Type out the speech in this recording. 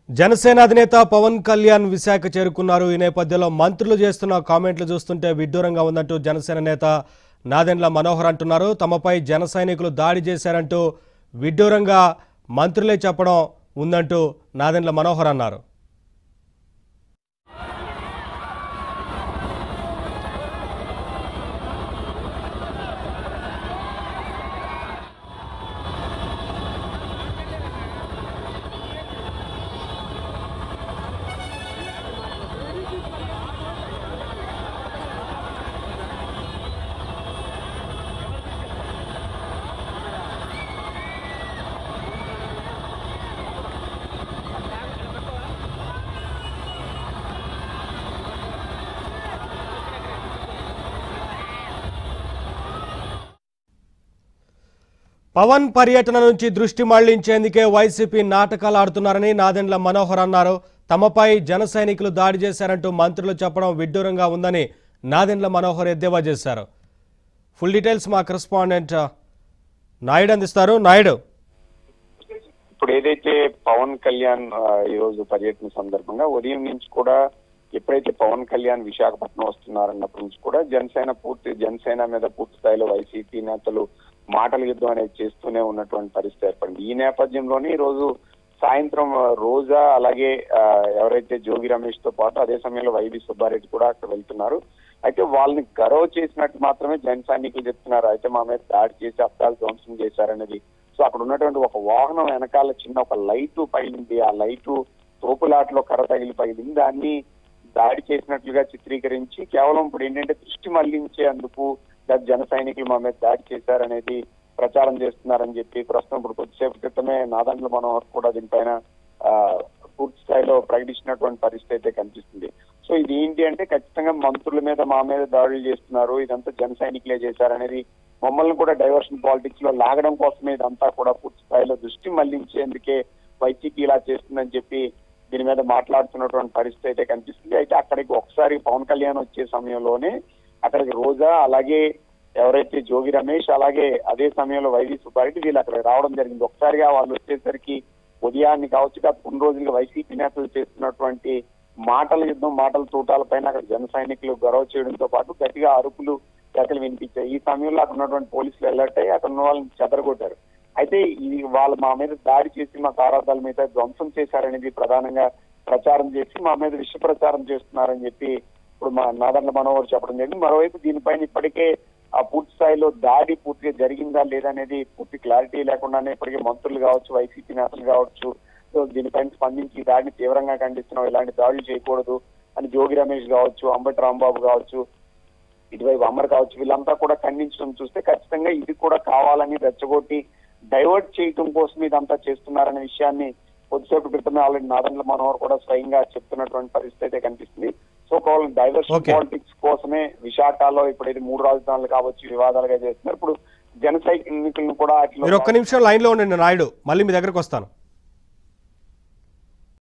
జనసేన అధినేత పవన్ కళ్యాణ్ విశాఖ చేరుకున్నారు ఈ నేపథ్యంలో మంత్రులు చేస్తున్న కామెంట్లు చూస్తుంటే విడ్డూరంగా ఉందంటూ జనసేన నేత నాదెండ్ల మనోహర్ అంటున్నారు తమపై జన సైనికులు దాడి చేశారంటూ విడ్డూరంగా మంత్రులే చెప్పడం ఉందంటూ నాదెండ్ల మనోహర్ అన్నారు పవన్ పర్యటన నుంచి దృష్టి మళ్లించేందుకే వైసీపీ నాటకాలు ఆడుతున్నారని నాదెండ్ల మనోహర్ అన్నారు తమపై జన సైనికులు దాడి చేశారంటూ మంత్రులు చెప్పడం విడ్డూరంగా ఉందని నాదెండ్ల మనోహర్ ఎద్దేవా చేశారు ఫుల్ డీటెయిల్స్ మా కరెస్పాండెంట్ నాయుడు అందిస్తారు నాయుడు ఇప్పుడు ఏదైతే పవన్ కళ్యాణ్ ఆ, ఈ రోజు పర్యటన సందర్భంగా ఉదయం నుంచి కూడా ఎప్పుడైతే పవన్ కళ్యాణ్ విశాఖపట్నం వస్తున్నారన్నప్పటి నుంచి కూడా జనసేన పూర్తి జనసేన మీద పూర్తి స్థాయిలో వైసీపీ నేతలు మాటల యుద్ధం అనేది చేస్తూనే ఉన్నటువంటి పరిస్థితి ఏర్పడింది ఈ నేపథ్యంలోనే ఈ రోజు సాయంత్రం ఆ, రోజా అలాగే ఆ, ఎవరైతే జోగి రమేష్ తో పాటు అదే సమయంలో వైవి సుబ్బారెడ్డి కూడా అక్కడ వెళ్తున్నారు అయితే వాళ్ళని గర్వ చేసినట్టు మాత్రమే జన సైనికులు చెప్తున్నారు అయితే మా మీద దాడి చేసి అర్థాలు ధ్వంసం చేశారనేది సో అక్కడ ఉన్నటువంటి ఒక వాహనం వెనకాల చిన్న ఒక లైటు పగిలింది ఆ లైటు తోపులాటలో కర్ర తగిలి పగిలింది దాన్ని దాడి చేసినట్లుగా చిత్రీకరించి కేవలం ఇప్పుడు ఏంటంటే దృష్టి మళ్లించేందుకు లేదా జన సైనికులు మా మీద దాడి చేశారనేది ప్రచారం చేస్తున్నారని చెప్పి ప్రస్తుతం ఇప్పుడు కొద్దిసేపు క్రితమే నాదండ్ల మనోహర్ కూడా దీనిపైన ఆ, పూర్తి స్థాయిలో ప్రకటించినటువంటి పరిస్థితి అయితే కనిపిస్తుంది సో ఇది ఏంటి అంటే ఖచ్చితంగా మంత్రుల మీద మా మీద దాడులు చేస్తున్నారు ఇదంతా జన సైనికులే చేశారనేది మమ్మల్ని కూడా డైవర్షన్ పాలిటిక్స్ లో లాగడం కోసమే ఇదంతా కూడా పూర్తి స్థాయిలో దృష్టి మళ్లించేందుకే వైసీపీ ఇలా చేస్తుందని చెప్పి దీని మీద మాట్లాడుతున్నటువంటి పరిస్థితి అయితే కనిపిస్తుంది అయితే అక్కడికి ఒకసారి పవన్ కళ్యాణ్ వచ్చే సమయంలోనే అక్కడికి రోజా అలాగే ఎవరైతే జోగి రమేష్ అలాగే అదే సమయంలో వైవి సుబ్బారెడ్డి వీళ్ళు అక్కడికి రావడం జరిగింది ఒకసారిగా వాళ్ళు వచ్చేసరికి ఉదయాన్ని కావచ్చు గత కొన్ని రోజులుగా వైసీపీ నేతలు చేస్తున్నటువంటి మాటల యుద్ధం మాటల తూటాల పైన అక్కడ జన సైనికులు గొడవ చేయడంతో పాటు గట్టిగా అరుపులు కేకలు వినిపించాయి ఈ సమయంలో అక్కడ ఉన్నటువంటి పోలీసులు అలర్ట్ అయ్యి అక్కడ ఉన్న వాళ్ళని చెదరగొట్టారు అయితే ఇది వాళ్ళు మా మీద దాడి చేసి మా కారాదాల మీద ధ్వంసం చేశారనేది ప్రధానంగా ప్రచారం చేసి మా మీద విష ప్రచారం చేస్తున్నారని చెప్పి ఇప్పుడు మా నాదండ్ల మనోహర్ చెప్పడం జరిగింది మరోవైపు దీనిపైన ఇప్పటికే ఆ పూర్తి స్థాయిలో దాడి పూర్తిగా జరిగిందా లేదా అనేది పూర్తి క్లారిటీ లేకుండానే ఇప్పటికే మంత్రులు కావచ్చు వైసీపీ నేతలు కావచ్చు సో దీనిపైన స్పందించి ఈ దాడిని తీవ్రంగా ఖండిస్తున్నాం ఇలాంటి దాడులు చేయకూడదు అని జోగి రమేష్ కావచ్చు అంబటి రాంబాబు కావచ్చు ఇటువైపు అమర్ కావచ్చు వీళ్ళంతా కూడా ఖండించడం చూస్తే ఖచ్చితంగా ఇది కూడా కావాలని రెచ్చగొట్టి డైవర్ట్ చేయటం కోసం ఇదంతా చేస్తున్నారనే విషయాన్ని కొద్దిసేపు క్రితమే ఆల్రెడీ నాదండ్ల మనోహర్ కూడా స్వయంగా చెప్తున్నటువంటి పరిస్థితి అయితే కనిపిస్తుంది సో కేవలం డైవర్షన్ Okay. పాలిటిక్స్ కోసమే విశాఖలో ఇప్పుడు ఇది మూడు రాజధానులు కావచ్చు వివాదాలుగా చేస్తున్నారు ఇప్పుడు జన సైనికులను కూడా మీరు ఒక్క వాటిలో నిమిషం లైన్లో ఉండండి నాయుడు మళ్ళీ మీ దగ్గరకు వస్తాను